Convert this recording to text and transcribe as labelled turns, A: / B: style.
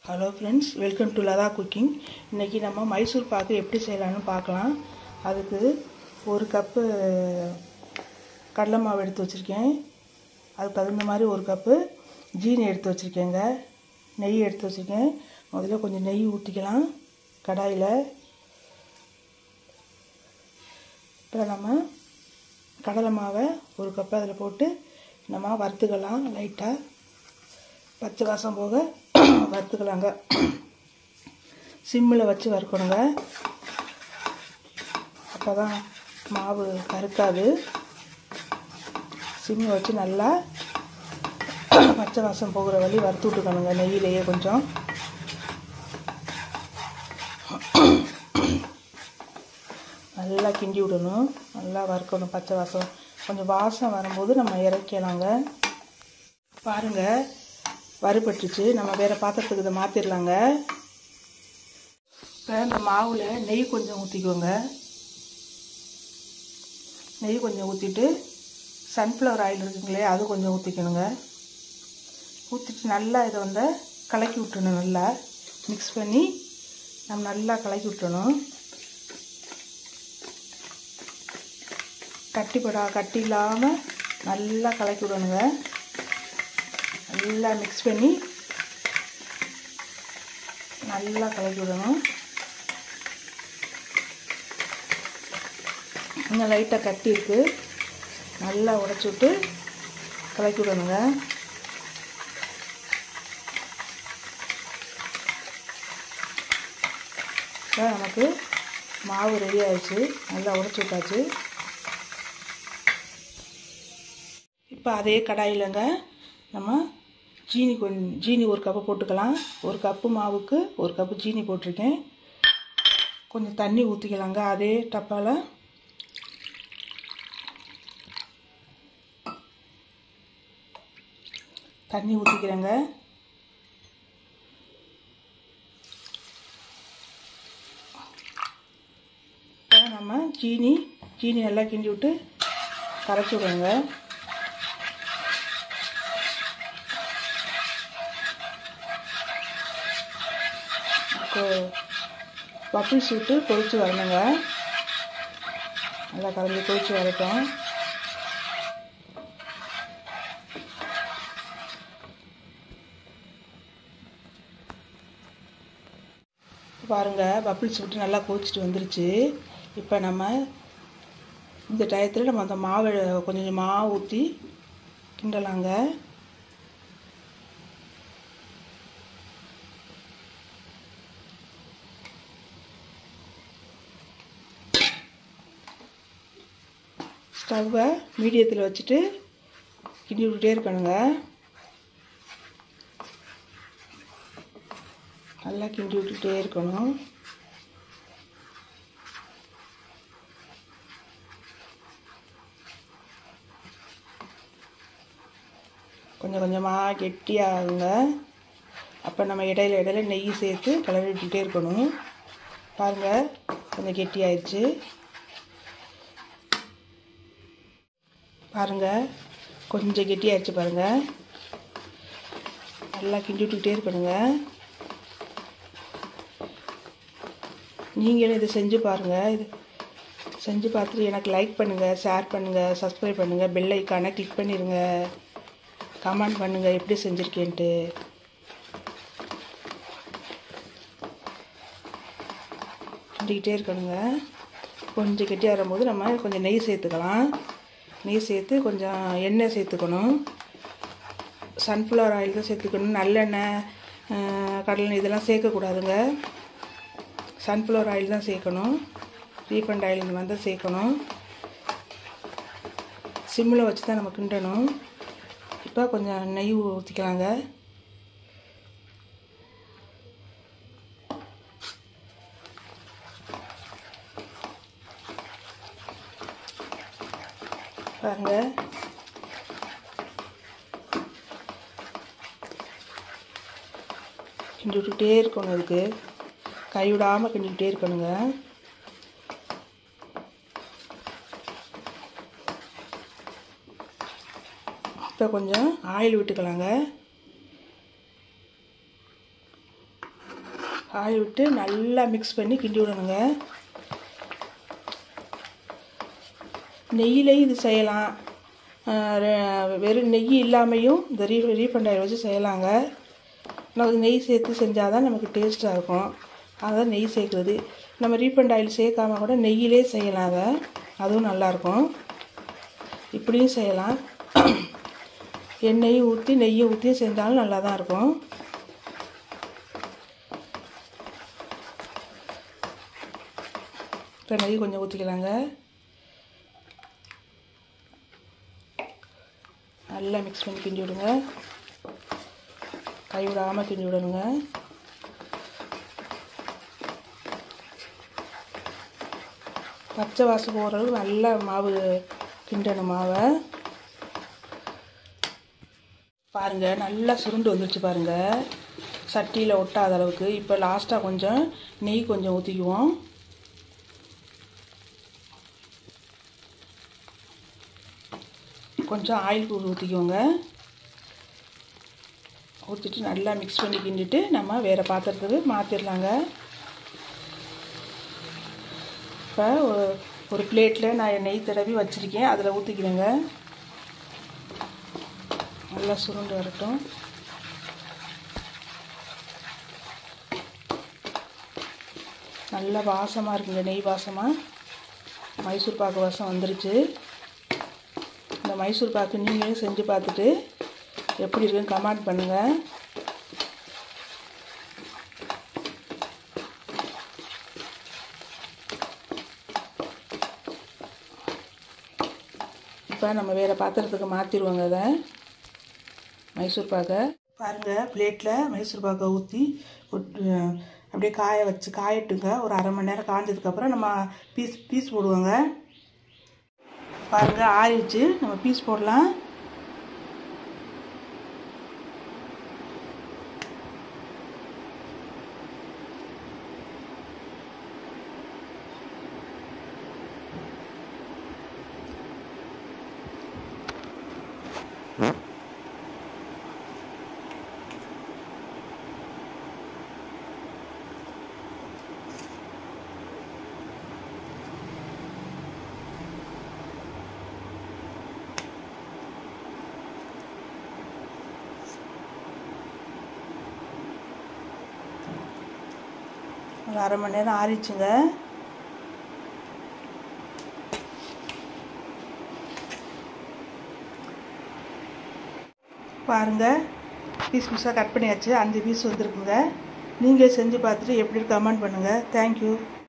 A: hello friends welcome to Latha cooking இன்றைக்கி நம்ம மைசூர் பாக்கு எப்படி செய்யலான்னு பார்க்கலாம் அதுக்கு ஒரு கப்பு கடலை மாவு எடுத்து வச்சுருக்கேன் அதுக்கு தகுந்த மாதிரி ஒரு கப்பு ஜீனி எடுத்து வச்சுருக்கேங்க நெய் எடுத்து வச்சுருக்கேன் முதல்ல கொஞ்சம் நெய் ஊற்றிக்கலாம் கடாயில் இப்போ நம்ம கடலை மாவை ஒரு கப்பு அதில் போட்டு நம்ம வறுத்துக்கலாம் லைட்டாக பச்சை வாசம் போக வறுத்துக்கலாங்க சிம்மில் வச்சு வறுக்கணுங்க அப்போ தான் மாவு கருக்காது சிம்மில் வச்சு நல்லா பச்சை வாசம் போகிற வழி வறுத்து விட்டுக்கணுங்க நெய்யிலேயே கொஞ்சம் நல்லா கிண்டி விடணும் நல்லா வறுக்கணும் பச்சை வாசம் கொஞ்சம் வாசம் வரும்போது நம்ம இறக்கலாங்க பாருங்கள் வறுபட்டுச்சு நம்ம வேறு பாத்திரத்துக்கு இதை மாற்றிடலாங்க இப்போ இந்த மாவில் நெய் கொஞ்சம் ஊற்றிக்கோங்க நெய் கொஞ்சம் ஊற்றிட்டு சன்ஃப்ளவர் ஆயில் இருக்குங்களே அது கொஞ்சம் ஊற்றிக்கணுங்க ஊற்றிட்டு நல்லா இதை வந்து கலக்கி விட்டுணும் நல்லா மிக்ஸ் பண்ணி நம்ம நல்லா கலக்கி விட்டுணும் கட்டிப்படா கட்டி இல்லாமல் நல்லா கலக்கி விடணுங்க நல்லா மிக்ஸ் பண்ணி நல்லா கலக்கி விடணும் இன்னும் லைட்டாக கட்டி இருக்குது நல்லா உடச்சி விட்டு கலக்கி விடணுங்க இப்போ நமக்கு மாவு ரெடி ஆயிடுச்சு நல்லா உடச்சி விட்டாச்சு இப்போ அதே கடாயிலங்க நம்ம ஜீனி கொஞ்சம் ஜீனி ஒரு கப்பு போட்டுக்கலாம் ஒரு கப்பு மாவுக்கு ஒரு கப்பு ஜீனி போட்டிருக்கேன் கொஞ்சம் தண்ணி ஊற்றிக்கலாங்க அதே டப்பாவில் தண்ணி ஊற்றிக்கிறேங்க இப்போ நம்ம ஜீனி ஜீனி நல்லா கிண்டி விட்டு கரைச்சி விடுங்க பப்பிள்ஸ் விட்டு கொதித்து வரணுங்க நல்லா கலந்து கொதித்து வரட்டும் பாருங்கள் பப்பிள்ஸ் விட்டு நல்லா கொதிச்சுட்டு வந்துருச்சு இப்போ நம்ம இந்த டயத்தில் நம்ம அந்த மாவை கொஞ்சம் கொஞ்சம் மாவு ஊற்றி கிண்டலாங்க ஸ்டவ்வை மீடியத்தில் வச்சுட்டு கிண்டி விட்டுட்டே இருக்கணுங்க நல்லா கிண்டி விட்டுட்டே இருக்கணும் கொஞ்சம் கொஞ்சமாக கெட்டியாகுங்க அப்போ நம்ம இடையில இடையில நெய் சேர்த்து கிளறி விட்டுட்டே இருக்கணும் பாருங்கள் கொஞ்சம் கெட்டியாயிடுச்சு பாருங்கள் கொஞ்சம் கெட்டியாகிடுச்சு பாருங்கள் நல்லா கிண்டி விட்டுக்கிட்டே இருக்கணுங்க நீங்களும் இதை செஞ்சு பாருங்கள் இது செஞ்சு பார்த்துட்டு எனக்கு லைக் பண்ணுங்கள் ஷேர் பண்ணுங்கள் சப்ஸ்கிரைப் பண்ணுங்கள் பெல் ஐக்கானை கிளிக் பண்ணிடுங்க கமெண்ட் பண்ணுங்கள் எப்படி செஞ்சுருக்கேன்ட்டு கிண்டிக்கிட்டே இருக்கணுங்க கொஞ்சம் கெட்டியாக வரும்போது நம்ம கொஞ்சம் நெய் சேர்த்துக்கலாம் நெய் சேர்த்து கொஞ்சம் எண்ணெய் சேர்த்துக்கணும் சன்ஃப்ளவர் ஆயில் தான் சேர்த்துக்கணும் நல்லெண்ணெய் கடலை இதெல்லாம் சேர்க்கக்கூடாதுங்க சன்ஃப்ளவர் ஆயில் தான் சேர்க்கணும் ரீஃபண்ட் ஆயில் இந்த மாதிரி தான் சேர்க்கணும் சிம்மில் வச்சு தான் நம்ம கிண்டணும் இப்போ கொஞ்சம் நெய் ஊற்றிக்கலாங்க பாருங்க கிண்டி விட்டுக்கிட்டே இருக்கணும் இதுக்கு கைவிடாமல் கிண்டிக்கிட்டே இருக்கணுங்க இப்போ கொஞ்சம் ஆயில் விட்டுக்கலாங்க ஆயில் விட்டு நல்லா மிக்ஸ் பண்ணி கிண்டி விடணுங்க நெய்யிலையும் இது செய்யலாம் ஆஹ் ரெ- வெறும் நெய் இல்லாமையும் இந்த ரீ ரீஃபண்ட் ஆயில் வச்சு செய்யலாங்க ஆனால் அது நெய் சேர்த்து செஞ்சால் தான் நமக்கு டேஸ்ட்டாக இருக்கும் அதான் நெய் சேர்க்குறது நம்ம ரீஃபண்ட் ஆயில் சேர்க்காம கூட நெய்யிலே செய்யலாம் அதை அதுவும் நல்லாயிருக்கும் இப்படியும் செய்யலாம் எண்ணெயும் ஊற்றி நெய்யும் ஊற்றி செஞ்சாலும் நல்லா தான் இருக்கும் இப்போ நெய் கொஞ்சம் ஊற்றிக்கலாங்க நல்லா மிக்ஸ் பண்ணி கிண்டி விடுங்க கை விடாமல் கிண்டி விடணுங்க பச்சை வாசம் போகிற அளவுக்கு நல்லா மாவு கிண்டணும் மாவை பாருங்க நல்லா சுருண்டு வந்துருச்சு பாருங்க சட்டியில் ஒட்டாத அளவுக்கு இப்போ லாஸ்ட்டாக கொஞ்சம் நெய் கொஞ்சம் ஊற்றிக்குவோம் கொஞ்சம் ஆயில் தூள் ஊற்றிக்கோங்க ஊற்றிட்டு நல்லா மிக்ஸ் பண்ணி கிண்டிட்டு நம்ம வேறு பாத்திரத்துக்கு மாற்றிடலாங்க இப்போ ஒரு ஒரு பிளேட்டில் நான் நெய் தடவி வச்சுருக்கேன் அதில் ஊற்றிக்கிறேங்க நல்லா சுருண்டு வரட்டும் நல்ல வாசமாக இருக்குங்க நெய் வாசமாக மைசூர் பாக்கு வாசம் வந்துருச்சு இந்த மைசூர் பாக்கு நீங்களும் செஞ்சு பார்த்துட்டு எப்படி இருக்குன்னு கமெண்ட் பண்ணுங்கள் இப்போ நம்ம வேறு பாத்திரத்துக்கு மாற்றிடுவோங்க அதை மைசூர் பாக்கை பாருங்கள் பிளேட்டில் மைசூர் பாக்கை ஊற்றி அப்படியே காய வச்சு காயட்டுங்க ஒரு அரை மணி நேரம் காஞ்சதுக்கப்புறம் நம்ம பீஸ் பீஸ் போடுவோங்க பாருங்கள் ஆறிடுச்சு நம்ம பீஸ் போடலாம் ஒரு அரை மணி நேரம் ஆறிச்சுங்க பாருங்கள் பீஸ் பீஸாக கட் பண்ணியாச்சு அஞ்சு பீஸ் வந்திருக்குங்க நீங்கள் செஞ்சு பார்த்துட்டு எப்படி கமெண்ட் பண்ணுங்கள் தேங்க்யூ